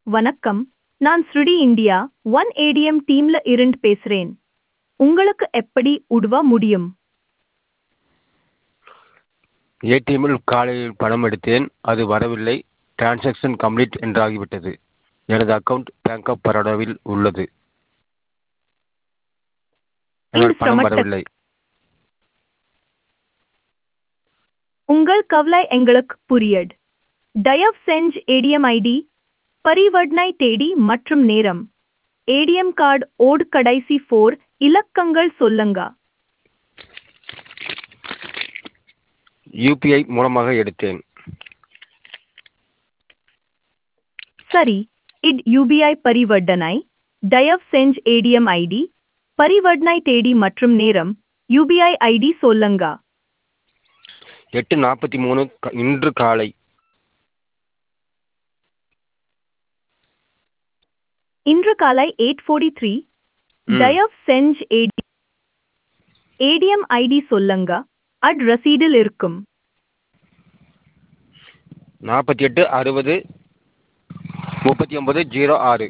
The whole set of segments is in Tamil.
வணக்கம் நான் ஸ்ருடி இந்தியா ஒன் ஏடிஎம் டீம்ல இருந்து பேசுறேன் உங்களுக்கு எப்படி உதவ முடியும் ஏடிஎம்மில் காலையில் பணம் எடுத்தேன் அது வரவில்லை டிரான்சாக்ஷன் கம்ப்ளீட் என்றாகிவிட்டது எனது அக்கவுண்ட் பேங்க் ஆஃப் பரோடாவில் உள்ளது என்னோட இந்த பணம் சிரமத்தை- வரவில்லை உங்கள் கவலை எங்களுக்கு புரியட் தயவு செஞ்சு ஏடிஎம் ஐடி பரிவர்த்தனை தேதி மற்றும் நேரம் ஏடிஎம் கார்டு ஓடு கடைசி ஃபோர் இலக்கங்கள் சொல்லுங்க யூபிஐ மூலமாக எடுத்தேன் சரி இட் யூபிஐ பரிவர்த்தனை தயவு செஞ்சு ஏடிஎம் ஐடி பரிவர்த்தனை தேதி மற்றும் நேரம் யூபிஐ ஐடி சொல்லுங்க எட்டு நாற்பத்தி மூணு இன்று காலை இன்று காலை எயிட் ஃபோர்ட்டி த்ரீ ம். தயவு செஞ்சு ஏடி ஏடிஎம் ஐடி சொல்லுங்க அட் ரசீடில் இருக்கும் நாற்பத்தி எட்டு அறுபது முப்பத்தி ஒன்பது ஜீரோ ஆறு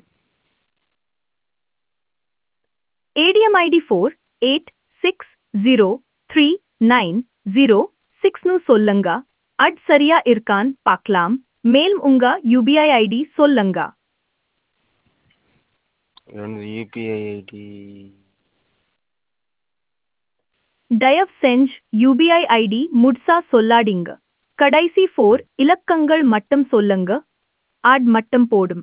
ATM ID four eight six zero three nine zero சிக்ஸ்னு சொல்லுங்க அட் சரியா இருக்கான் பார்க்கலாம் மேலும் உங்க யூபிஐ ஐடி சொல்லுங்க எனது யூபிஐ ஐடி தயவு செஞ்சு யூபிஐ ஐடி முட்சா சொல்லாதீங்க கடைசி ஃபோர் இலக்கங்கள் மட்டும் சொல்லுங்க ஆட் மட்டும் போடும்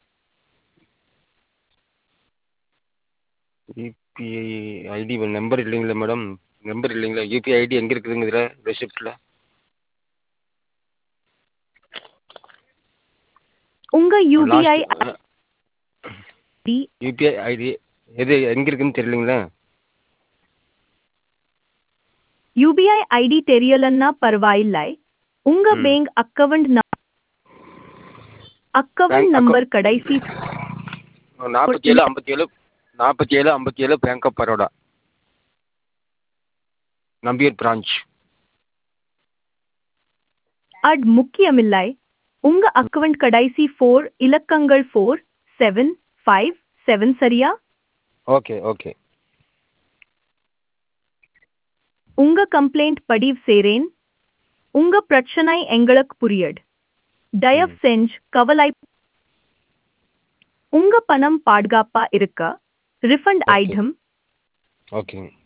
யூபிஐ ஐடி நம்பர் இல்லைங்களா மேடம் நம்பர் இல்லைங்களா யூபிஐ ஐடி எங்கே இருக்குதுங்க இதில் ரெசிப்டில் உங்க யூபிஐ ஐடி யூபிஐ ஐடி எது எங்கே இருக்குன்னு தெரியலைங்களா யூபிஐ ஐடி தெரியலன்னா பரவாயில்லை உங்க ம். Bank account account Bank number கடைசி நாற்பத்தி ஏழு ஐம்பத்தி ஏழு நாற்பத்தி ஏழு ஐம்பத்தி ஏழு bank of Baroda Nambiyur branch at முக்கியமில்லை உங்க அக்கவுண்ட் கடைசி ஃபோர் இலக்கங்கள் ஃபோர் செவன் ஃபைவ் செவன் சரியா ஓகே ஓகே உங்க கம்ப்ளைண்ட் பதிவு செய்றேன் உங்க பிரச்சனை எங்களுக்கு புரியட் தயவு செஞ்சு கவலை உங்க பணம் பாதுகாப்பா இருக்க ரிஃபண்ட் Okay. ஐட்டம் ஓகேங்க